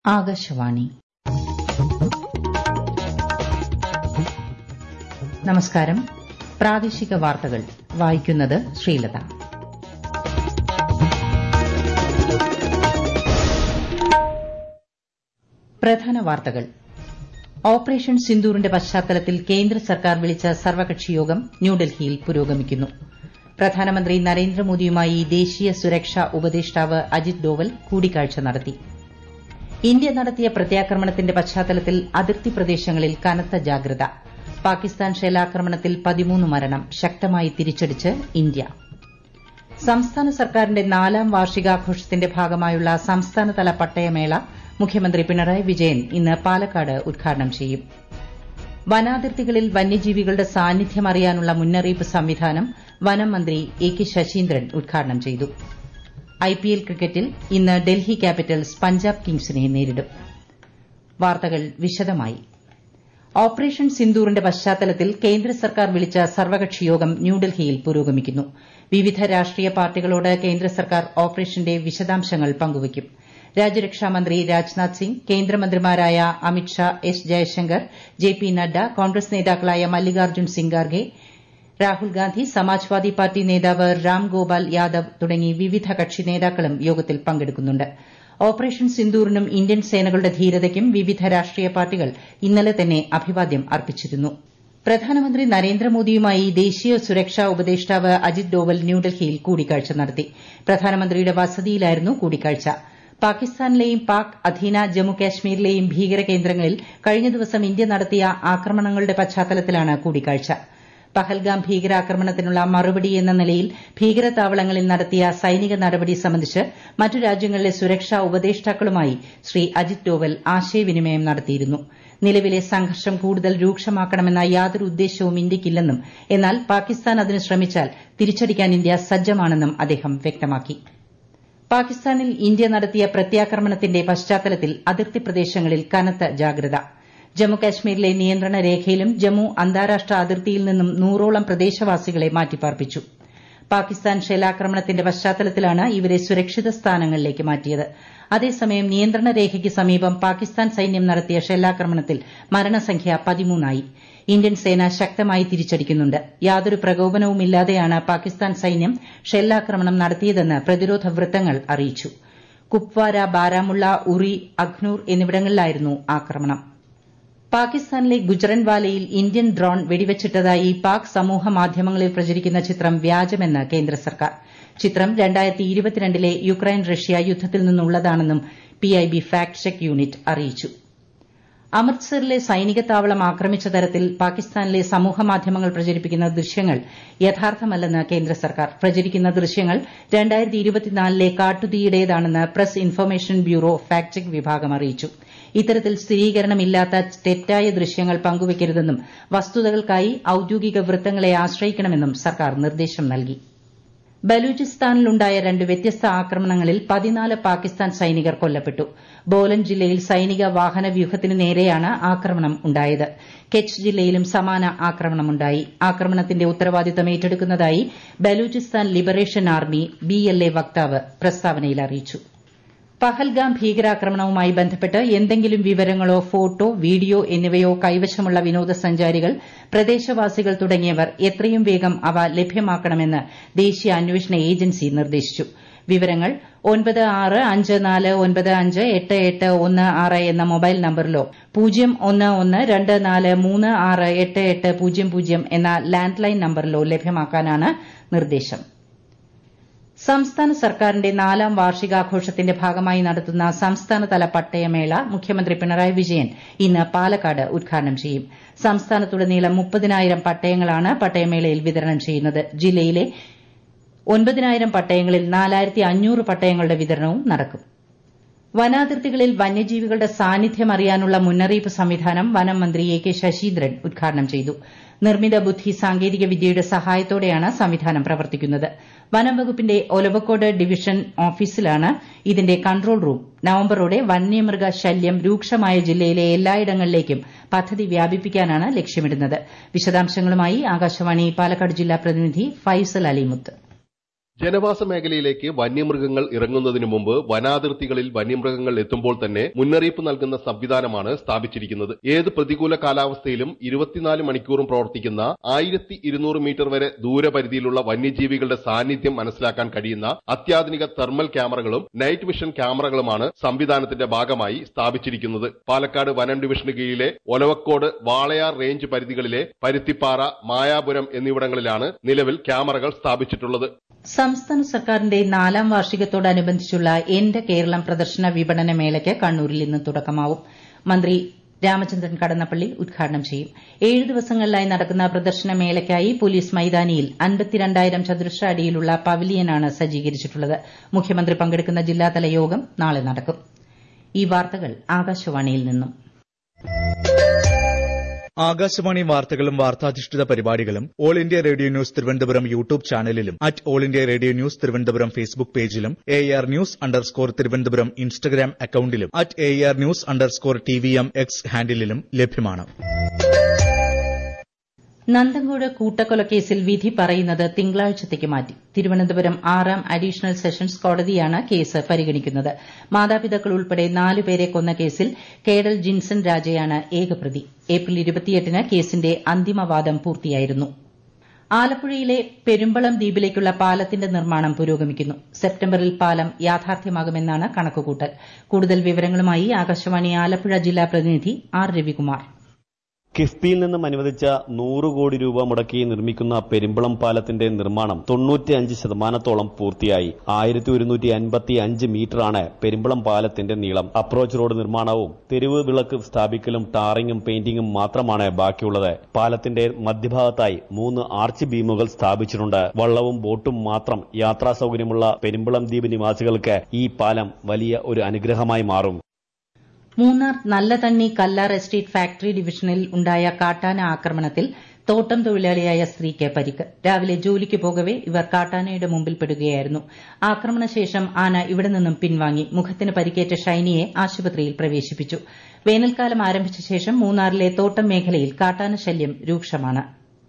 ആകാശവാണി നമസ്കാരം പ്രാദേശിക വാർത്തകൾ വായിക്കുന്നത് ശ്രീലത പ്രധാന വാർത്തകൾ ഓപ്പറേഷൻ സിന്ദൂറിന്റെ പശ്ചാത്തലത്തിൽ കേന്ദ്ര സർക്കാർ വിളിച്ച സർവകക്ഷി യോഗം ന്യൂഡൽഹിയിൽ പുരോഗമിക്കുന്നു പ്രധാനമന്ത്രി നരേന്ദ്രമോദിയുമായി ദേശീയ സുരക്ഷാ ഉപദേഷ്ടാവ് അജിത് ഡോവൽ കൂടിക്കാഴ്ച നടത്തി ഇന്ത്യ നടത്തിയ പ്രത്യാക്രമണത്തിന്റെ പശ്ചാത്തലത്തിൽ അതിർത്തി പ്രദേശങ്ങളിൽ കനത്ത ജാഗ്രത പാകിസ്ഥാൻ ഷെല്ലാക്രമണത്തിൽ പതിമൂന്ന് മരണം ശക്തമായി തിരിച്ചടിച്ച് ഇന്ത്യ സംസ്ഥാന സർക്കാരിന്റെ നാലാം വാർഷികാഘോഷത്തിന്റെ ഭാഗമായുള്ള സംസ്ഥാനതല പട്ടയമേള മുഖ്യമന്ത്രി പിണറായി വിജയൻ ഇന്ന് പാലക്കാട് ഉദ്ഘാടനം ചെയ്യും വനാതിർത്തികളിൽ വന്യജീവികളുടെ സാന്നിധ്യം അറിയാനുള്ള മുന്നറിയിപ്പ് സംവിധാനം വനം മന്ത്രി എ കെ ശശീന്ദ്രൻ ഉദ്ഘാടനം ചെയ്തു ഐപിഎൽ ക്രിക്കറ്റിൽ ഇന്ന് ഡൽഹി ക്യാപിറ്റൽസ് പഞ്ചാബ് കിങ്സിനെ നേരിടും വാർത്തകൾ വിശദമായി ഓപ്പറേഷൻ സിന്ദൂറിന്റെ പശ്ചാത്തലത്തിൽ കേന്ദ്ര സർക്കാർ വിളിച്ച സർവകക്ഷി യോഗം ന്യൂഡൽഹിയിൽ പുരോഗമിക്കുന്നു വിവിധ രാഷ്ട്രീയ പാർട്ടികളോട് കേന്ദ്ര സർക്കാർ ഓപ്പറേഷന്റെ വിശദാംശങ്ങൾ പങ്കുവയ്ക്കും രാജ്യരക്ഷാമന്ത്രി രാജ്നാഥ് സിംഗ് കേന്ദ്രമന്ത്രിമാരായ Amit Shah S Jaishankar J P Nadda Congress നേതാക്കളായ മല്ലികാർജ്ജുൻ സിംഗ് ഖാർഗെ രാഹുൽ ഗാന്ധി സമാജ്വാദി പാർട്ടി നേതാവ് രാം ഗോപാൽ യാദവ് തുടങ്ങി വിവിധ കക്ഷി നേതാക്കളും യോഗത്തിൽ പങ്കെടുക്കുന്നുണ്ട് ഓപ്പറേഷൻ സിന്ദൂറിനും ഇന്ത്യൻ സേനകളുടെ ധീരതയ്ക്കും വിവിധ രാഷ്ട്രീയ പാർട്ടികൾ ഇന്നലെ തന്നെ അഭിവാദ്യം അർപ്പിച്ചിരുന്നു പ്രധാനമന്ത്രി നരേന്ദ്രമോദിയുമായി ദേശീയ സുരക്ഷാ ഉപദേഷ്ടാവ് അജിത് ഡോവൽ ന്യൂഡൽഹിയിൽ കൂടിക്കാഴ്ച നടത്തി പ്രധാനമന്ത്രിയുടെ വസതിയിലായിരുന്നു കൂടിക്കാഴ്ച പാകിസ്ഥാനിലെയും പാക് അധീന ജമ്മു കാശ്മീരിലെയും ഭീകര കേന്ദ്രങ്ങളിൽ കഴിഞ്ഞ ദിവസം ഇന്ത്യ നടത്തിയ ആക്രമണങ്ങളുടെ പശ്ചാത്തലത്തിലാണ് കൂടിക്കാഴ്ച പഹൽഗാം ഭീകരാക്രമണത്തിനുള്ള മറുപടി എന്ന നിലയിൽ ഭീകരതാവളങ്ങളിൽ നടത്തിയ സൈനിക നടപടി സംബന്ധിച്ച് മറ്റു രാജ്യങ്ങളിലെ സുരക്ഷാ ഉപദേഷ്ടാക്കളുമായി ശ്രീ അജിത് ഡോവൽ ആശയവിനിമയം നടത്തിയിരുന്നു നിലവിലെ സംഘർഷം കൂടുതൽ രൂക്ഷമാക്കണമെന്ന യാതൊരു ഉദ്ദേശവും ഇന്ത്യയ്ക്കില്ലെന്നും എന്നാൽ പാകിസ്ഥാൻ അതിന് ശ്രമിച്ചാൽ തിരിച്ചടിക്കാൻ ഇന്ത്യ സജ്ജമാണെന്നും അദ്ദേഹം വ്യക്തമാക്കി പാകിസ്ഥാനിൽ ഇന്ത്യ നടത്തിയ പ്രത്യാക്രമണത്തിന്റെ പശ്ചാത്തലത്തിൽ അതിർത്തി പ്രദേശങ്ങളിൽ കനത്ത ജാഗ്രത ജമ്മുകാശ്മീരിലെ നിയന്ത്രണ രേഖയിലും ജമ്മു അന്താരാഷ്ട്ര അതിർത്തിയിൽ നിന്നും നൂറോളം പ്രദേശവാസികളെ മാറ്റിപ്പാർപ്പിച്ചു പാകിസ്ഥാൻ ഷെല്ലാക്രമണത്തിന്റെ പശ്ചാത്തലത്തിലാണ് ഇവരെ സുരക്ഷിത സ്ഥാനങ്ങളിലേക്ക് മാറ്റിയത് അതേസമയം നിയന്ത്രണ രേഖയ്ക്ക് സമീപം പാകിസ്ഥാൻ സൈന്യം നടത്തിയ ഷെല്ലാക്രമണത്തിൽ മരണസംഖ്യ പതിമൂന്നായി ഇന്ത്യൻ സേന ശക്തമായി തിരിച്ചടിക്കുന്നുണ്ട് യാതൊരു പ്രകോപനവുമില്ലാതെയാണ് പാകിസ്ഥാൻ സൈന്യം ഷെല്ലാക്രമണം നടത്തിയതെന്ന് പ്രതിരോധ വൃത്തങ്ങൾ അറിയിച്ചു കുപ്വാര ബാരാമുള്ള ഉറി അഖ്നൂർ എന്നിവിടങ്ങളിലായിരുന്നു ആക്രമണം പാകിസ്ഥാനിലെ ഗുജറൻവാലയിൽ ഇന്ത്യൻ ഡ്രോൺ വെടിവച്ചിട്ടതായി പാക് സമൂഹ മാധ്യമങ്ങളിൽ പ്രചരിക്കുന്ന ചിത്രം വ്യാജമെന്ന് കേന്ദ്ര സർക്കാർ ചിത്രം ലെ യുക്രൈൻ റഷ്യ യുദ്ധത്തിൽ നിന്നുള്ളതാണെന്നും പിഐബി ഫാക്ട് ചെക്ക് യൂണിറ്റ് അറിയിച്ചു അമൃത്സറിലെ സൈനിക താവളം ആക്രമിച്ച തരത്തിൽ പാകിസ്ഥാനിലെ സമൂഹമാധ്യമങ്ങൾ പ്രചരിപ്പിക്കുന്ന ദൃശ്യങ്ങൾ യഥാർത്ഥമല്ലെന്ന് കേന്ദ്ര സർക്കാർ പ്രചരിക്കുന്ന ദൃശ്യങ്ങൾ ലെ കാട്ടുതീയുടേതാണെന്ന് press information bureau fact check വിഭാഗം അറിയിച്ചു ഇത്തരത്തിൽ സ്ഥിരീകരണമില്ലാത്ത തെറ്റായ ദൃശ്യങ്ങൾ പങ്കുവയ്ക്കരുതെന്നും വസ്തുതകൾക്കായി ഔദ്യോഗിക വൃത്തങ്ങളെ ആശ്രയിക്കണമെന്നും സർക്കാർ നിർദ്ദേശം നൽകി ബലൂചിസ്ഥാനിലുണ്ടായ രണ്ട് വ്യത്യസ്ത ആക്രമണങ്ങളിൽ പതിനാല് പാകിസ്ഥാൻ സൈനികർ കൊല്ലപ്പെട്ടു ബോലൻ ജില്ലയിൽ സൈനിക വാഹന വ്യൂഹത്തിന് നേരെയാണ് ആക്രമണം ഉണ്ടായത് കെച്ച് ജില്ലയിലും സമാന ആക്രമണമുണ്ടായി ആക്രമണത്തിന്റെ ഉത്തരവാദിത്തം ഏറ്റെടുക്കുന്നതായി ബലൂചിസ്ഥാൻ ലിബറേഷൻ ആർമി ബിഎൽഎ വക്താവ് പ്രസ്താവനയിൽ അറിയിച്ചു പഹൽഗാം ഭീകരാക്രമണവുമായി ബന്ധപ്പെട്ട് എന്തെങ്കിലും വിവരങ്ങളോ ഫോട്ടോ വീഡിയോ എന്നിവയോ കൈവശമുള്ള വിനോദസഞ്ചാരികൾ പ്രദേശവാസികൾ തുടങ്ങിയവർ എത്രയും വേഗം അവ ലഭ്യമാക്കണമെന്ന് ദേശീയ അന്വേഷണ ഏജൻസി നിർദ്ദേശിച്ചു വിവരങ്ങൾ ഒൻപത് ആറ് അഞ്ച് നാല് ഒൻപത് അഞ്ച് എട്ട് എട്ട് ഒന്ന് ആറ് എന്ന മൊബൈൽ നമ്പറിലോ പൂജ്യം ഒന്ന് ഒന്ന് രണ്ട് നാല് മൂന്ന് ആറ് എട്ട് എട്ട് പൂജ്യം പൂജ്യം എന്ന ലാൻഡ് ലൈൻ നമ്പറിലോ ലഭ്യമാക്കാനാണ് നിർദ്ദേശം സംസ്ഥാന സർക്കാരിന്റെ നാലാം വാർഷികാഘോഷത്തിന്റെ ഭാഗമായി നടത്തുന്ന സംസ്ഥാനതല പട്ടയമേള മുഖ്യമന്ത്രി പിണറായി വിജയൻ ഇന്ന് പാലക്കാട് ഉദ്ഘാടനം ചെയ്യും സംസ്ഥാനത്തുടനീളം മുപ്പതിനായിരം പട്ടയങ്ങളാണ് പട്ടയമേളയിൽ വിതരണം ചെയ്യുന്നത് ജില്ലയിലെ ഒൻപതിനായിരം പട്ടയങ്ങളിൽ നാലായിരത്തി അഞ്ഞൂറ് പട്ടയങ്ങളുടെ വിതരണവും നടക്കും വനാതിർത്തികളിൽ വന്യജീവികളുടെ സാന്നിധ്യം അറിയാനുള്ള മുന്നറിയിപ്പ് സംവിധാനം വനം മന്ത്രി എ കെ ശശീന്ദ്രൻ ഉദ്ഘാടനം ചെയ്തു നിർമ്മിത ബുദ്ധി സാങ്കേതിക വിദ്യയുടെ സഹായത്തോടെയാണ് സംവിധാനം പ്രവർത്തിക്കുന്നത് വനം വകുപ്പിന്റെ ഒലവക്കോട് ഡിവിഷൻ ഓഫീസിലാണ് ഇതിന്റെ കൺട്രോൾ റൂം നവംബറോടെ വന്യമൃഗ ശല്യം രൂക്ഷമായ ജില്ലയിലെ എല്ലായിടങ്ങളിലേക്കും പദ്ധതി വ്യാപിപ്പിക്കാനാണ് ലക്ഷ്യമിടുന്നത് വിശദാംശങ്ങളുമായി ആകാശവാണി പാലക്കാട് ജില്ലാ പ്രതിനിധി ഫൈസൽ അലിമുത്ത് ജനവാസ മേഖലയിലേക്ക് വന്യമൃഗങ്ങൾ ഇറങ്ങുന്നതിന് മുമ്പ് വനാതിർത്തികളിൽ വന്യമൃഗങ്ങൾ എത്തുമ്പോൾ തന്നെ മുന്നറിയിപ്പ് നൽകുന്ന സംവിധാനമാണ് സ്ഥാപിച്ചിരിക്കുന്നത് ഏത് പ്രതികൂല കാലാവസ്ഥയിലും ഇരുപത്തിനാല് മണിക്കൂറും പ്രവർത്തിക്കുന്ന ആയിരത്തി ഇരുന്നൂറ് മീറ്റർ വരെ ദൂരപരിധിയിലുള്ള വന്യജീവികളുടെ സാന്നിധ്യം മനസ്സിലാക്കാൻ കഴിയുന്ന അത്യാധുനിക തെർമൽ ക്യാമറകളും നൈറ്റ് വിഷൻ ക്യാമറകളുമാണ് സംവിധാനത്തിന്റെ ഭാഗമായി സ്ഥാപിച്ചിരിക്കുന്നത് പാലക്കാട് വനം ഡിവിഷന് കീഴിലെ ഒലവക്കോട് വാളയാർ റേഞ്ച് പരിധികളിലെ പരുത്തിപ്പാറ മായാപുരം എന്നിവിടങ്ങളിലാണ് നിലവിൽ ക്യാമറകൾ സ്ഥാപിച്ചിട്ടുള്ളത് സംസ്ഥാന സർക്കാരിന്റെ നാലാം വാർഷികത്തോടനുബന്ധിച്ചുള്ള എന്റെ കേരളം പ്രദർശന വിപണന മേളയ്ക്ക് കണ്ണൂരിൽ ഇന്ന് തുടക്കമാവും മന്ത്രി രാമചന്ദ്രൻ കടന്നപ്പള്ളി ഉദ്ഘാടനം ചെയ്യും ഏഴ് ദിവസങ്ങളിലായി നടക്കുന്ന പ്രദർശന മേളയ്ക്കായി പോലീസ് മൈതാനിയിൽ അൻപത്തിരണ്ടായിരം ചതുരശ്ര അടിയിലുള്ള പവലിയനാണ് സജ്ജീകരിച്ചിട്ടുള്ളത് മുഖ്യമന്ത്രി പങ്കെടുക്കുന്ന ജില്ലാതല യോഗം നാളെ നടക്കും ഈ വാർത്തകൾ ആകാശവാണിയിൽ നിന്നും ആകാശവാണി വാർത്തകളും വാർത്താധിഷ്ഠിത പരിപാടികളും all India radio news Thiruvananthapuram YouTube ചാനലിലും at all India radio news Thiruvananthapuram Facebook പേജിലും A R news underscore Thiruvananthapuram Instagram അക്കൌണ്ടിലും at A R news underscore T V M X ഹാൻഡിലും ലഭ്യമാണ് നന്തങ്കോട് കൂട്ടക്കൊലക്കേസിൽ വിധി പറയുന്നത് തിങ്കളാഴ്ചത്തേക്ക് മാറ്റി തിരുവനന്തപുരം ആറാം അഡീഷണൽ സെഷൻസ് കോടതിയാണ് കേസ് പരിഗണിക്കുന്നത് മാതാപിതാക്കൾ ഉൾപ്പെടെ നാലുപേരെ കൊന്ന കേസിൽ കേഡൽ ജിൻസൺ രാജയാണ് ഏകപ്രതി ഏപ്രിൽ ഇരുപത്തിയെട്ടിന് കേസിന്റെ അന്തിമവാദം പൂർത്തിയായിരുന്നു ആലപ്പുഴയിലെ പെരുമ്പളം ദ്വീപിലേക്കുള്ള പാലത്തിന്റെ നിർമ്മാണം പുരോഗമിക്കുന്നു സെപ്റ്റംബറിൽ പാലം യാഥാർത്ഥ്യമാകുമെന്നാണ് കണക്കുകൂട്ടൽ കൂടുതൽ വിവരങ്ങളുമായി ആകാശവാണി ആലപ്പുഴ ജില്ലാ പ്രതിനിധി ആർ രവികുമാർ കിഫ്ബിയിൽ നിന്നും അനുവദിച്ച നൂറ് കോടി രൂപ മുടക്കി നിർമ്മിക്കുന്ന പെരുമ്പളം പാലത്തിന്റെ നിർമ്മാണം തൊണ്ണൂറ്റിയഞ്ച് ശതമാനത്തോളം പൂർത്തിയായി ആയിരത്തി ഒരുന്നൂറ്റി അൻപത്തി അഞ്ച് മീറ്ററാണ് പെരുമ്പളം പാലത്തിന്റെ നീളം അപ്രോച്ച് റോഡ് നിർമ്മാണവും തെരുവ് വിളക്ക് സ്ഥാപിക്കലും ടാറിങ്ങും പെയിന്റിങ്ങും മാത്രമാണ് ബാക്കിയുള്ളത് പാലത്തിന്റെ മധ്യഭാഗത്തായി മൂന്ന് ആർച്ച് ബീമുകൾ സ്ഥാപിച്ചിട്ടുണ്ട് വള്ളവും ബോട്ടും മാത്രം യാത്രാ സൌകര്യമുള്ള പെരുമ്പളം ദ്വീപ് നിവാസികൾക്ക് ഈ പാലം വലിയ ഒരു അനുഗ്രഹമായി മാറും മൂന്നാർ നല്ലതണ്ണി കല്ലാർ എസ്റ്റേറ്റ് ഫാക്ടറി ഡിവിഷനിൽ ഉണ്ടായ കാട്ടാന ആക്രമണത്തിൽ തോട്ടം തൊഴിലാളിയായ സ്ത്രീക്ക് പരിക്ക് രാവിലെ ജോലിക്ക് പോകവെ ഇവർ കാട്ടാനയുടെ മുമ്പിൽ പെടുകയായിരുന്നു ആക്രമണശേഷം ആന ഇവിടെ നിന്നും പിൻവാങ്ങി മുഖത്തിന് പരിക്കേറ്റ ഷൈനിയെ ആശുപത്രിയിൽ പ്രവേശിപ്പിച്ചു വേനൽക്കാലം ആരംഭിച്ച ശേഷം മൂന്നാറിലെ തോട്ടം മേഖലയിൽ കാട്ടാന ശല്യം രൂക്ഷമാണ്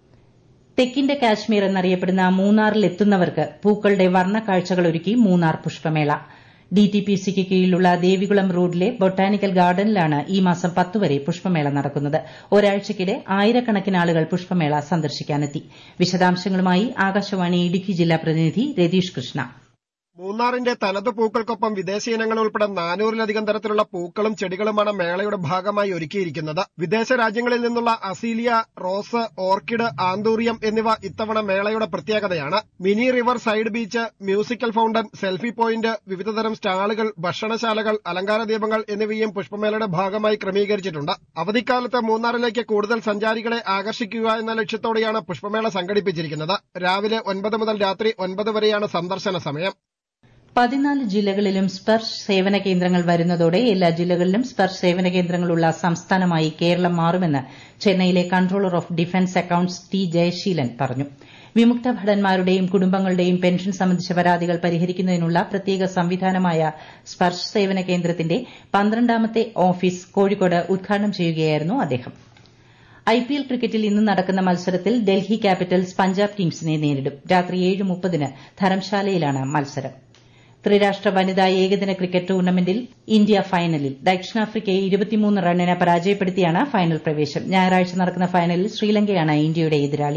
തെക്കിന്റെ കാശ്മീർ എന്നറിയപ്പെടുന്ന മൂന്നാറിൽ എത്തുന്നവർക്ക് പൂക്കളുടെ വർണ്ണക്കാഴ്ചകൾ ഒരുക്കി മൂന്നാർ പുഷ്പമേള ഡിടിപിസിക്ക് കീഴിലുള്ള ദേവികുളം റോഡിലെ ബൊട്ടാനിക്കൽ ഗാർഡനിലാണ് ഈ മാസം പത്ത് വരെ പുഷ്പമേള നടക്കുന്നത് ഒരാഴ്ചയ്ക്കിടെ ആയിരക്കണക്കിന് ആളുകൾ പുഷ്പമേള സന്ദർശിക്കാനെത്തി വിശദാംശങ്ങളുമായി ആകാശവാണി ഇടുക്കി ജില്ലാ പ്രതിനിധി രതീഷ് കൃഷ്ണ മൂന്നാറിന്റെ തനത് പൂക്കൾക്കൊപ്പം വിദേശ ഇനങ്ങൾ ഉൾപ്പെടെ നാനൂറിലധികം തരത്തിലുള്ള പൂക്കളും ചെടികളുമാണ് മേളയുടെ ഭാഗമായി ഒരുക്കിയിരിക്കുന്നത് വിദേശ രാജ്യങ്ങളിൽ നിന്നുള്ള അസീലിയ റോസ് ഓർക്കിഡ് ആന്തൂറിയം എന്നിവ ഇത്തവണ മേളയുടെ പ്രത്യേകതയാണ് mini river side beach musical fountain selfie point വിവിധതരം സ്റ്റാളുകൾ ഭക്ഷണശാലകൾ അലങ്കാര ദീപങ്ങൾ എന്നിവയും പുഷ്പമേളയുടെ ഭാഗമായി ക്രമീകരിച്ചിട്ടുണ്ട് അവധിക്കാലത്ത് മൂന്നാറിലേക്ക് കൂടുതൽ സഞ്ചാരികളെ ആകർഷിക്കുക എന്ന ലക്ഷ്യത്തോടെയാണ് പുഷ്പമേള സംഘടിപ്പിച്ചിരിക്കുന്നത് രാവിലെ ഒൻപത് മുതൽ രാത്രി ഒൻപത് വരെയാണ് സന്ദർശന സമയം പതിനാല് ജില്ലകളിലും സ്പർശ് സേവന കേന്ദ്രങ്ങൾ വരുന്നതോടെ എല്ലാ ജില്ലകളിലും സ്പർശ് സേവന കേന്ദ്രങ്ങളുള്ള സംസ്ഥാനമായി കേരളം മാറുമെന്ന് ചെന്നൈയിലെ controller of defence accounts T Jayaseelan പറഞ്ഞു വിമുക്ത ഭടന്മാരുടെയും കുടുംബങ്ങളുടെയും പെൻഷൻ സംബന്ധിച്ച പരാതികൾ പരിഹരിക്കുന്നതിനുള്ള പ്രത്യേക സംവിധാനമായ സ്പർശ് സേവന കേന്ദ്രത്തിന്റെ പന്ത്രണ്ടാമത്തെ ഓഫീസ് കോഴിക്കോട് ഉദ്ഘാടനം ചെയ്യുകയായിരുന്നു അദ്ദേഹം ഐപിഎൽ ക്രിക്കറ്റിൽ ഇന്ന് നടക്കുന്ന മത്സരത്തിൽ ഡൽഹി ക്യാപിറ്റൽസ് പഞ്ചാബ് കിങ്സിനെ നേരിടും രാത്രി ഏഴ് മുപ്പതിന് ധരംശാലയിലാണ് മത്സരം ത്രിരാഷ്ട്ര വനിതാ ഏകദിന ക്രിക്കറ്റ് ടൂർണമെന്റിൽ ഇന്ത്യ ഫൈനലിൽ ദക്ഷിണാഫ്രിക്കയെ ഇരുപത്തിമൂന്ന് റണ്ണിന് പരാജയപ്പെടുത്തിയാണ് ഫൈനൽ പ്രവേശം ഞായറാഴ്ച നടക്കുന്ന ഫൈനലിൽ ശ്രീലങ്കയാണ് ഇന്ത്യയുടെ എതിരാളി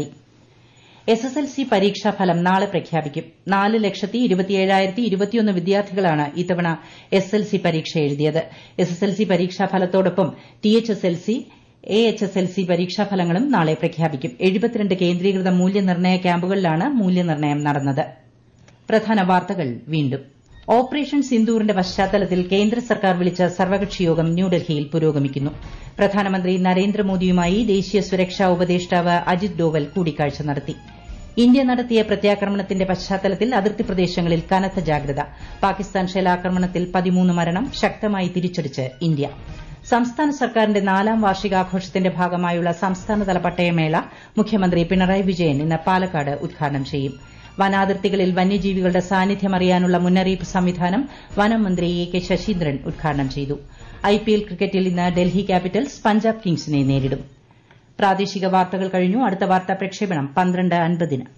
എസ് എസ് എൽ സി പരീക്ഷാഫലം നാളെ പ്രഖ്യാപിക്കും നാല് ലക്ഷത്തി ഇരുപത്തിയേഴായിരത്തി ഇരുപത്തിയൊന്ന് വിദ്യാർത്ഥികളാണ് ഇത്തവണ എസ് എൽ സി പരീക്ഷ എഴുതിയത് എസ് എസ് എൽ സി പരീക്ഷാഫലത്തോടൊപ്പം T H S L C A H S L C പരീക്ഷാഫലങ്ങളും നാളെ പ്രഖ്യാപിക്കും എഴുപത്തിരണ്ട് കേന്ദ്രീകൃത മൂല്യനിർണ്ണയ ക്യാമ്പുകളിലാണ് മൂല്യനിർണ്ണയം നടന്നത് പ്രധാന വാർത്തകൾ വീണ്ടും ഓപ്പറേഷൻ സിന്ദൂറിന്റെ പശ്ചാത്തലത്തിൽ കേന്ദ്ര സർക്കാർ വിളിച്ച സർവകക്ഷി യോഗം ന്യൂഡൽഹിയിൽ പുരോഗമിക്കുന്നു പ്രധാനമന്ത്രി നരേന്ദ്രമോദിയുമായി ദേശീയ സുരക്ഷാ ഉപദേഷ്ടാവ് അജിത് ഡോവൽ കൂടിക്കാഴ്ച നടത്തി ഇന്ത്യ നടത്തിയ പ്രത്യാക്രമണത്തിന്റെ പശ്ചാത്തലത്തിൽ അതിർത്തി പ്രദേശങ്ങളിൽ കനത്ത ജാഗ്രത പാകിസ്ഥാൻ ഷെല്ലാക്രമണത്തിൽ പതിമൂന്ന് മരണം ശക്തമായി തിരിച്ചടിച്ച് ഇന്ത്യ സംസ്ഥാന സർക്കാരിന്റെ നാലാം വാർഷികാഘോഷത്തിന്റെ ഭാഗമായുള്ള സംസ്ഥാനതല പട്ടയമേള മുഖ്യമന്ത്രി പിണറായി വിജയൻ ഇന്ന് പാലക്കാട് ഉദ്ഘാടനം ചെയ്യും വനാതിർത്തികളിൽ വന്യജീവികളുടെ സാന്നിധ്യം അറിയാനുള്ള മുന്നറിയിപ്പ് സംവിധാനം വനം മന്ത്രി എ കെ ശശീന്ദ്രൻ ഉദ്ഘാടനം ചെയ്തു ഐപിഎൽ ക്രിക്കറ്റിൽ ഇന്ന് ഡൽഹി ക്യാപിറ്റൽസ് പഞ്ചാബ് കിങ്സിനെ നേരിടും പ്രാദേശിക വാർത്തകൾ കഴിഞ്ഞു അടുത്ത വാർത്താ പ്രക്ഷേപണം പന്ത്രണ്ട് അൻപതിന്